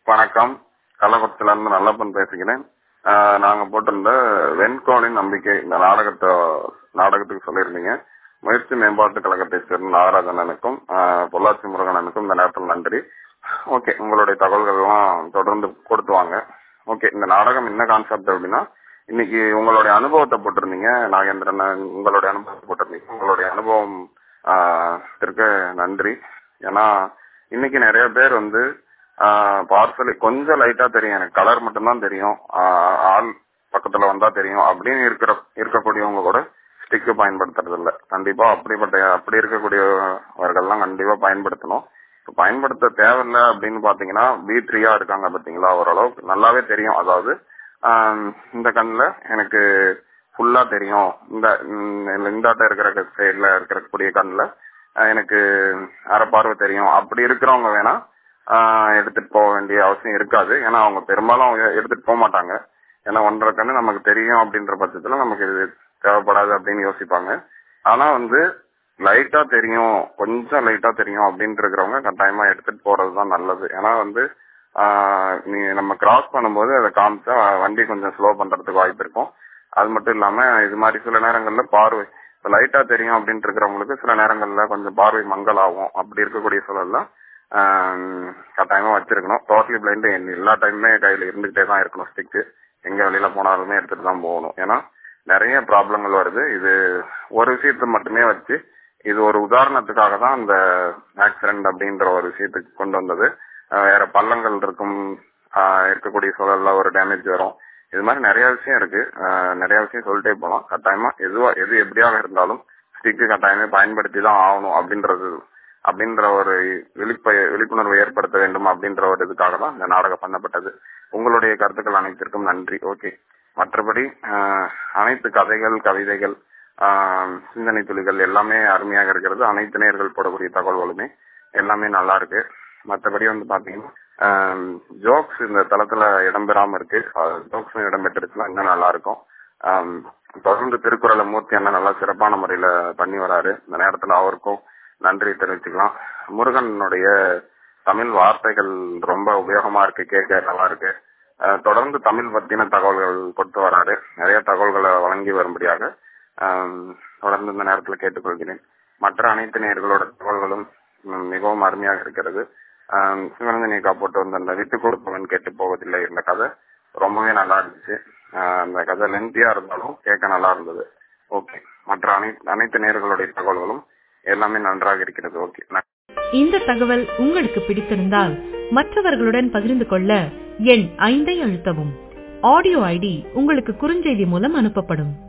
வணக்கம் கள்ளக்குளத்துல இருந்து நல்லப்பன் பேசுகிறேன் ஆஹ் நாங்க போட்டிருந்த வெண்கோளின் நம்பிக்கை இந்த நாடகத்தை நாடகத்துக்கு சொல்லியிருந்தீங்க முயற்சி மேம்பாட்டு கழகத்தை சேர்ந்த நாகராஜனனுக்கும் ஆஹ் பொள்ளாச்சி முருகனனுக்கும் இந்த நேரத்தில் நன்றி ஓகே உங்களுடைய தகவல்கள் எல்லாம் தொடர்ந்து கொடுத்து வாங்க ஓகே இந்த நாடகம் என்ன கான்செப்ட் அப்படின்னா இன்னைக்கு உங்களுடைய அனுபவத்தை போட்டிருந்தீங்க நாகேந்திரன் உங்களுடைய அனுபவத்தை போட்டிருந்தீங்க உங்களுடைய அனுபவம் இருக்க நன்றி ஏன்னா இன்னைக்கு நிறைய பேர் வந்து பார்சல் கொஞ்சம் லைட்டா தெரியும் எனக்கு கலர் மட்டும்தான் தெரியும் ஆஹ் ஆள் பக்கத்துல வந்தா தெரியும் அப்படின்னு இருக்கிற இருக்கக்கூடியவங்க கூட ஸ்டிக்கு பயன்படுத்துறது இல்ல கண்டிப்பா அப்படிப்பட்ட அப்படி இருக்கக்கூடியவர்கள்லாம் கண்டிப்பா பயன்படுத்தணும் இப்ப பயன்படுத்த தேவையில்ல அப்படின்னு பாத்தீங்கன்னா பி த்ரீயா இருக்காங்க பாத்தீங்களா ஓரளவுக்கு நல்லாவே தெரியும் அதாவது இந்த கண்ணுல எனக்கு ஃபுல்லா தெரியும் இந்த இந்தாட்ட இருக்கிற சைட்ல இருக்கக்கூடிய கண்ணுல எனக்கு அரை பார்வை தெரியும் அப்படி இருக்கிறவங்க வேணா எடுத்துட்டு போக வேண்டிய அவசியம் இருக்காது ஏன்னா அவங்க பெரும்பாலும் எடுத்துட்டு போக மாட்டாங்க ஏன்னா ஒன்றரை கண்ணு நமக்கு தெரியும் அப்படின்ற பட்சத்துல நமக்கு இது தேவைப்படாது அப்படின்னு யோசிப்பாங்க ஆனா வந்து லைட்டா தெரியும் கொஞ்சம் லைட்டா தெரியும் அப்படின்னு இருக்கிறவங்க கட்டாயமா எடுத்துட்டு போறதுதான் நல்லது ஏன்னா வந்து நீ நம்ம கிராஸ் பண்ணும்போது அதை காமிச்சா வண்டி கொஞ்சம் ஸ்லோ பண்றதுக்கு வாய்ப்பு இருக்கும் அது மட்டும் இல்லாம இது மாதிரி சில நேரங்கள்ல பார்வை லைட்டா தெரியும் அப்படின்னு இருக்கிறவங்களுக்கு சில நேரங்கள்ல கொஞ்சம் பார்வை மங்கல் ஆகும் அப்படி இருக்கக்கூடிய சூழல்ல கட்டாயமா வச்சிருக்கணும் டோட்டலி பிளைண்ட் எல்லா டைமுமே கையில இருந்துகிட்டே தான் இருக்கணும் ஸ்டிக்கு எங்க வெளியில போனாலுமே எடுத்துட்டு தான் போகணும் ஏன்னா நிறைய ப்ராப்ளங்கள் வருது இது ஒரு விஷயத்த மட்டுமே வச்சு இது ஒரு உதாரணத்துக்காக தான் அந்த ஆக்சிடென்ட் அப்படின்ற ஒரு விஷயத்துக்கு கொண்டு வந்தது வேற பள்ளங்கள் இருக்கும் இருக்கக்கூடிய சூழல்ல ஒரு டேமேஜ் வரும் இது மாதிரி நிறைய விஷயம் இருக்கு நிறைய விஷயம் சொல்லிட்டே போலாம் கட்டாயமா எதுவா எது எப்படியாக இருந்தாலும் ஸ்டிக்கு கட்டாயமே பயன்படுத்தி தான் ஆகணும் அப்படின்றது அப்படின்ற ஒரு விழிப்பை விழிப்புணர்வு ஏற்படுத்த வேண்டும் அப்படின்ற ஒரு இதுக்காக தான் இந்த நாடகம் பண்ணப்பட்டது உங்களுடைய கருத்துக்கள் அனைத்திற்கும் நன்றி ஓகே மற்றபடி அனைத்து கதைகள் கவிதைகள் சிந்தனை துளிகள் எல்லாமே அருமையாக இருக்கிறது அனைத்து நேர்கள் போடக்கூடிய தகவல்களுமே எல்லாமே நல்லா இருக்கு மற்றபடி வந்து பாத்தீங்கன்னா ஜோக்ஸ் இந்த தளத்துல இடம்பெறாம இருக்கு ஜோக்ஸும் இடம்பெற்றுச்சுன்னா இன்னும் நல்லா இருக்கும் தொடர்ந்து திருக்குறளை மூர்த்தி அண்ணன் நல்லா சிறப்பான முறையில பண்ணி வராரு இந்த நேரத்துல அவருக்கும் நன்றி தெரிவிச்சுக்கலாம் முருகனுடைய தமிழ் வார்த்தைகள் ரொம்ப உபயோகமா இருக்கு கேட்க நல்லா இருக்கு தொடர்ந்து தமிழ் பத்தின தகவல்கள் கொடுத்து வராரு நிறைய தகவல்களை வழங்கி வரும்படியாக தொடர்ந்து இந்த நேரத்தில் கேட்டுக்கொள்கிறேன் மற்ற அனைத்து நேர்களோட தகவல்களும் மிகவும் அருமையாக இருக்கிறது சிவனந்தனிக்கா போட்டு வந்த அந்த விட்டு கொடுப்பவன் கேட்டு போவதில்லை இந்த கதை ரொம்பவே நல்லா இருந்துச்சு அந்த கதை லென்த்தியா இருந்தாலும் கேட்க நல்லா இருந்தது ஓகே மற்ற அனைத்து அனைத்து நேர்களுடைய தகவல்களும் எல்லாமே நன்றாக இருக்கிறது ஓகே இந்த தகவல் உங்களுக்கு பிடித்திருந்தால் மற்றவர்களுடன் பகிர்ந்து கொள்ள எண் ஐந்தை அழுத்தவும் ஆடியோ ஐடி உங்களுக்கு குறுஞ்செய்தி மூலம் அனுப்பப்படும்